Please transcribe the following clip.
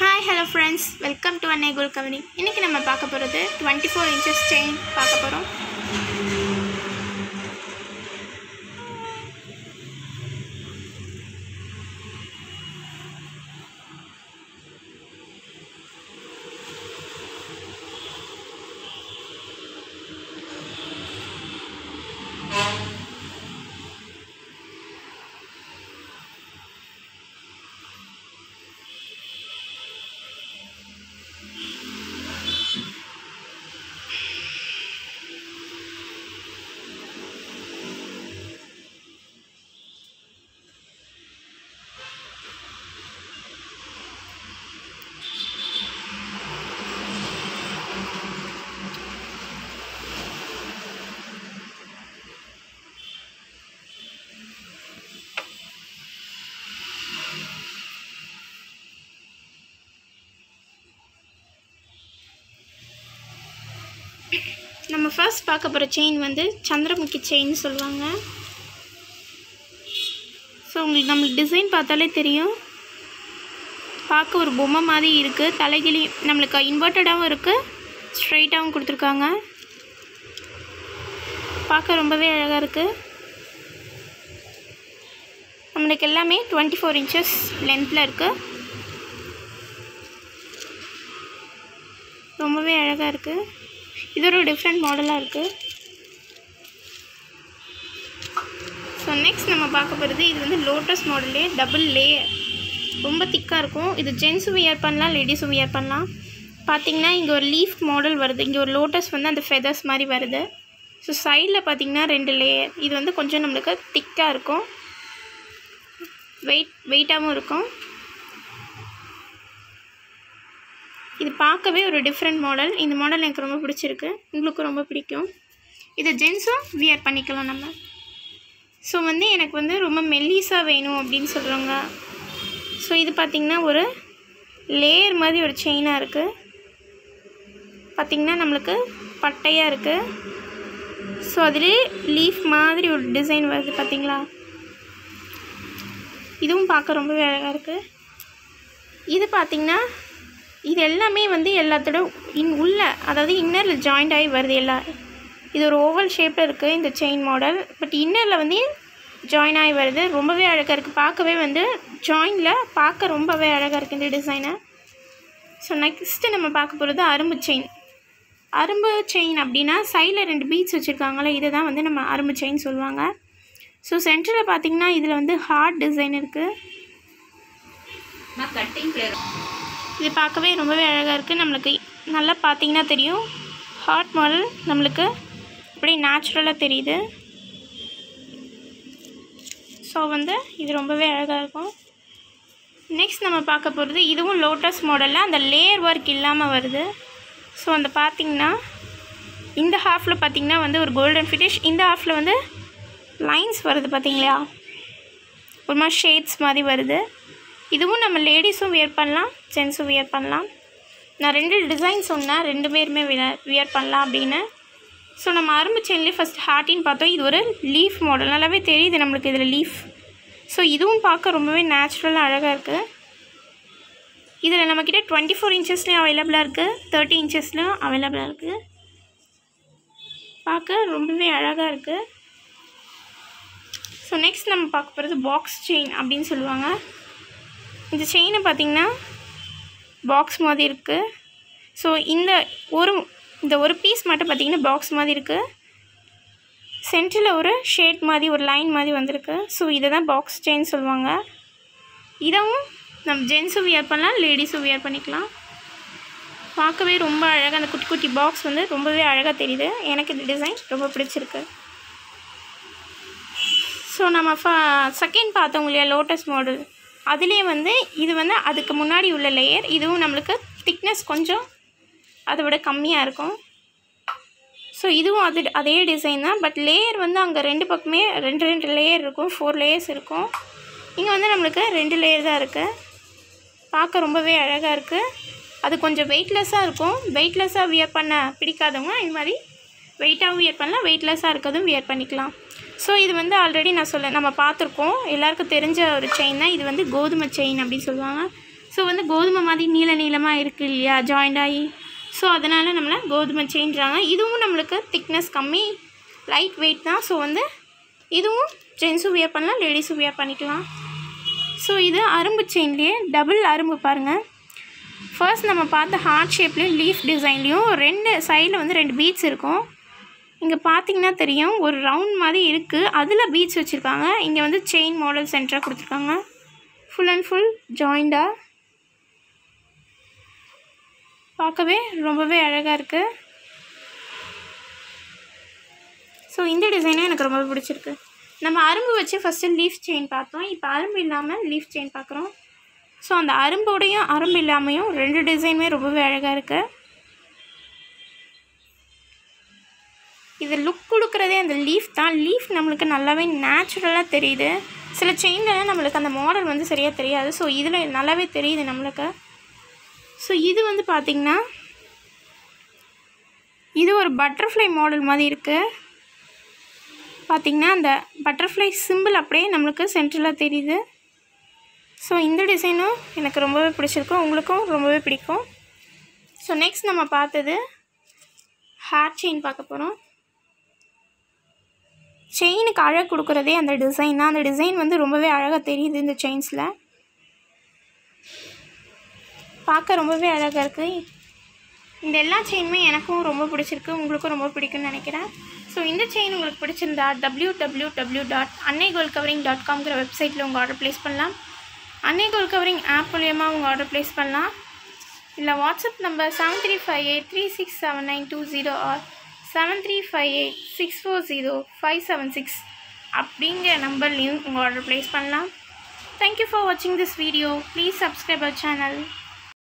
hi hello friends welcome to அன்னை குல் கவனி இன்றைக்கி நம்ம பார்க்க போகிறது டுவெண்ட்டி ஃபோர் இன்ச்சஸ் செயின் பார்க்க போகிறோம் நம்ம ஃபர்ஸ்ட் பார்க்க போகிற செயின் வந்து சந்திரமுகி செயின் சொல்லுவாங்க ஸோ உங்களுக்கு நம்மளுக்கு டிசைன் பார்த்தாலே தெரியும் பார்க்க ஒரு பொம்மை மாதிரி இருக்குது தலைகிளி நம்மளுக்கு இன்வெர்ட்டடாகவும் இருக்குது ஸ்ட்ரைட்டாகவும் கொடுத்துருக்காங்க பார்க்க ரொம்பவே அழகாக இருக்குது நம்மளுக்கு எல்லாமே டுவெண்ட்டி ஃபோர் இன்ச்சஸ் லென்த்தில் இருக்குது ரொம்பவே அழகாக இருக்குது இது ஒரு டிஃப்ரெண்ட் மாடலாக இருக்குது ஸோ நெக்ஸ்ட் நம்ம பார்க்க போகிறது இது வந்து லோட்டஸ் மாடலே டபுள் லேயர் ரொம்ப திக்காக இருக்கும் இது ஜென்ஸும் வியர் பண்ணலாம் லேடிஸும் வியர் பண்ணலாம் பார்த்தீங்கன்னா இங்கே ஒரு லீஃப் மாடல் வருது இங்கே ஒரு லோட்டஸ் வந்து அந்த ஃபெதர்ஸ் மாதிரி வருது ஸோ சைடில் பார்த்தீங்கன்னா ரெண்டு லேயர் இது வந்து கொஞ்சம் நம்மளுக்கு திக்காக இருக்கும் வெயிட் வெயிட்டாகவும் இருக்கும் இது பார்க்கவே ஒரு டிஃப்ரெண்ட் மாடல் இந்த மாடல் எனக்கு ரொம்ப பிடிச்சிருக்கு உங்களுக்கு ரொம்ப பிடிக்கும் இது ஜென்ஸும் வியர் பண்ணிக்கலாம் நம்ம ஸோ வந்து எனக்கு வந்து ரொம்ப மெல்லிஸாக வேணும் அப்படின்னு சொல்கிறவங்க ஸோ இது பார்த்திங்கன்னா ஒரு லேயர் மாதிரி ஒரு செயினாக இருக்குது பார்த்திங்கன்னா நம்மளுக்கு பட்டையாக இருக்குது ஸோ அதிலே லீஃப் மாதிரி ஒரு டிசைன் வருது பார்த்திங்களா இதுவும் பார்க்க ரொம்பவே அழகாக இருக்குது இது பார்த்திங்கன்னா இது எல்லாமே வந்து எல்லாத்தோட இன் உள்ள அதாவது இன்னரில் ஜாயிண்ட் ஆகி வருது எல்லா இது ஒரு ஓவல் ஷேப்பில் இருக்குது இந்த செயின் மாடல் பட் இன்னரில் வந்து ஜாயின் ஆகி வருது ரொம்பவே அழகாக இருக்குது பார்க்கவே வந்து ஜாயினில் பார்க்க ரொம்பவே அழகாக இருக்குது இந்த டிசைனை ஸோ நெக்ஸ்ட்டு நம்ம பார்க்க போகிறது அரும்பு செயின் அரும்பு செயின் அப்படின்னா சைடில் ரெண்டு பீட்ஸ் வச்சுருக்காங்களே இதை தான் வந்து நம்ம அரும்பு செயின் சொல்லுவாங்க ஸோ சென்டரில் பார்த்தீங்கன்னா இதில் வந்து ஹார்ட் டிசைன் இருக்குது கட்டிங் பிளேயர் இது பார்க்கவே ரொம்பவே அழகாக இருக்குது நம்மளுக்கு நல்லா பார்த்தீங்கன்னா தெரியும் ஹார்ட் மாடல் நம்மளுக்கு அப்படியே நேச்சுரலாக தெரியுது ஸோ வந்து இது ரொம்பவே அழகாக இருக்கும் நெக்ஸ்ட் நம்ம பார்க்க போகிறது இதுவும் லோட்டஸ் மாடலில் அந்த லேயர் ஒர்க் இல்லாமல் வருது ஸோ அந்த பார்த்திங்கன்னா இந்த ஹாஃபில் பார்த்திங்கன்னா வந்து ஒரு கோல்டன் ஃபினிஷ் இந்த ஹாஃபில் வந்து லைன்ஸ் வருது பார்த்தீங்களா ஒரு மாதிரி ஷேட்ஸ் மாதிரி வருது இதுவும் நம்ம லேடிஸும் வியர் பண்ணலாம் ஜென்ஸும் வியர் பண்ணலாம் நான் ரெண்டு டிசைன் சொன்னேன் ரெண்டு பேருமே வியர் பண்ணலாம் அப்படின்னு ஸோ நம்ம அரும்பு செயின்லேயே ஃபஸ்ட் ஹார்ட்டின்னு பார்த்தோம் இது ஒரு லீஃப் மாடல் நல்லாவே தெரியுது நம்மளுக்கு இதில் லீஃப் ஸோ இதுவும் பார்க்க ரொம்பவே நேச்சுரலாக அழகாக இருக்குது இதில் நம்மக்கிட்ட டுவெண்ட்டி ஃபோர் இன்ச்சஸ்லேயும் அவைலபிளாக இருக்குது தேர்ட்டி இன்ச்சஸ்லையும் அவைலபிளாக இருக்குது பார்க்க ரொம்பவே அழகாக இருக்குது ஸோ நெக்ஸ்ட் நம்ம பார்க்க போகிறது பாக்ஸ் செயின் அப்படின்னு சொல்லுவாங்க இந்த செயினை பார்த்திங்கன்னா பாக்ஸ் மாதிரி இருக்குது ஸோ இந்த ஒரு இந்த ஒரு பீஸ் மட்டும் பார்த்திங்கன்னா பாக்ஸ் மாதிரி இருக்குது சென்டரில் ஒரு ஷேட் மாதிரி ஒரு லைன் மாதிரி வந்திருக்கு ஸோ இதை தான் பாக்ஸ் செயின் சொல்லுவாங்க இதுவும் நம்ம ஜென்ஸும் வியர் பண்ணலாம் லேடிஸும் வியர் பண்ணிக்கலாம் பார்க்கவே ரொம்ப அழகாக அந்த குட்டி குட்டி பாக்ஸ் வந்து ரொம்பவே அழகாக தெரியுது எனக்கு இந்த டிசைன் ரொம்ப பிடிச்சிருக்கு ஸோ நம்ம ஃப செகண்ட் பார்த்தோம் இல்லையா லோட்டஸ் மாடல் அதுலேயே வந்து இது வந்து அதுக்கு முன்னாடி உள்ள லேயர் இதுவும் நம்மளுக்கு திக்னஸ் கொஞ்சம் அதை விட கம்மியாக இருக்கும் ஸோ இதுவும் அது அதே டிசைன் தான் பட் லேயர் வந்து அங்கே ரெண்டு பக்கமே ரெண்டு ரெண்டு லேயர் இருக்கும் ஃபோர் லேயர்ஸ் இருக்கும் இங்கே வந்து நம்மளுக்கு ரெண்டு லேயர் தான் இருக்குது பார்க்க ரொம்பவே அழகாக இருக்குது அது கொஞ்சம் வெயிட்லெஸ்ஸாக இருக்கும் வெயிட்லெஸ்ஸாக வியர் பண்ண பிடிக்காதவங்க இது மாதிரி வெயிட்டாகவும் வியர் பண்ணலாம் வெயிட்லெஸ்ஸாக இருக்கிறதும் வியர் பண்ணிக்கலாம் ஸோ இது வந்து ஆல்ரெடி நான் சொல்ல நம்ம பார்த்துருக்கோம் எல்லாருக்கும் தெரிஞ்ச ஒரு செயின் தான் இது வந்து கோதுமை செயின் அப்படின்னு சொல்லுவாங்க ஸோ வந்து கோதுமை மாதிரி நீள நீளமாக இருக்குது இல்லையா ஜாயிண்ட் ஆகி ஸோ அதனால் நம்மளை கோதுமை செயின்றாங்க இதுவும் நம்மளுக்கு திக்னஸ் கம்மி லைட் வெயிட் தான் ஸோ வந்து இதுவும் ஜென்ஸும் வியர் பண்ணலாம் லேடிஸும் வியர் பண்ணிக்கலாம் ஸோ இது அரும்பு செயின்லேயே டபுள் அரும்பு பாருங்கள் ஃபர்ஸ்ட் நம்ம பார்த்த ஹார்ட் ஷேப்லேயும் லீஃப் டிசைன்லேயும் ரெண்டு சைடில் வந்து ரெண்டு பீட்ஸ் இருக்கும் இங்கே பார்த்தீங்கன்னா தெரியும் ஒரு ரவுண்ட் மாதிரி இருக்குது அதில் பீட்ஸ் வச்சுருக்காங்க இங்கே வந்து செயின் மாடல் சென்டராக கொடுத்துருக்காங்க ஃபுல் அண்ட் ஃபுல் ஜாயிண்டாக பார்க்கவே ரொம்பவே அழகாக இருக்குது ஸோ இந்த டிசைனும் எனக்கு ரொம்ப பிடிச்சிருக்கு நம்ம அரும்பு வச்சு ஃபஸ்ட்டு லீஃப் செயின் பார்த்தோம் இப்போ அரும்பு இல்லாமல் லீஃப் செயின் பார்க்குறோம் ஸோ அந்த அரும்போடையும் அரும்பு இல்லாமையும் ரெண்டு டிசைனுமே ரொம்பவே அழகாக இருக்குது இது லுக் கொடுக்குறதே அந்த லீஃப் தான் லீஃப் நம்மளுக்கு நல்லாவே நேச்சுரலாக தெரியுது சில செயின்லலாம் நம்மளுக்கு அந்த மாடல் வந்து சரியாக தெரியாது ஸோ இதில் நல்லாவே தெரியுது நம்மளுக்கு ஸோ இது வந்து பார்த்திங்கன்னா இது ஒரு பட்டர்ஃப்ளை மாடல் மாதிரி இருக்குது பார்த்திங்கன்னா அந்த பட்டர்ஃப்ளை சிம்பிள் அப்படியே நம்மளுக்கு சென்ட்ரலாக தெரியுது ஸோ இந்த டிசைனும் எனக்கு ரொம்பவே பிடிச்சிருக்கும் உங்களுக்கும் ரொம்பவே பிடிக்கும் ஸோ நெக்ஸ்ட் நம்ம பார்த்தது ஹேர் செயின் பார்க்க போகிறோம் செயினுக்கு அழகு கொடுக்குறதே அந்த டிசைன் தான் அந்த டிசைன் வந்து ரொம்பவே அழகாக தெரியுது இந்த செயின்ஸில் பார்க்க ரொம்பவே அழகாக இருக்குது இந்த எல்லா செயினுமே எனக்கும் ரொம்ப பிடிச்சிருக்கு உங்களுக்கும் ரொம்ப பிடிக்கும்னு நினைக்கிறேன் ஸோ இந்த செயின் உங்களுக்கு பிடிச்சிருந்தா டபிள்யூ டபிள்யூ டபிள்யூ டாட் அன்னை கோல் கவரிங் டாட் காம்ங்கிற வெப்சைட்டில் உங்கள் ஆர்டர் ப்ளேஸ் பண்ணலாம் அன்னை கோல் கவரிங் ஆப் மூலயமா உங்கள் ஆர்டர் ப்ளேஸ் பண்ணலாம் இல்லை WhatsApp number seven three five eight three six seven nine two zero or seven three five eight six four zero five seven six அப்படிங்கிற நம்பர்லேயும் உங்கள் ஆர்டர் ப்ளேஸ் பண்ணலாம் தேங்க்யூ ஃபார் வாட்சிங் this video please subscribe our channel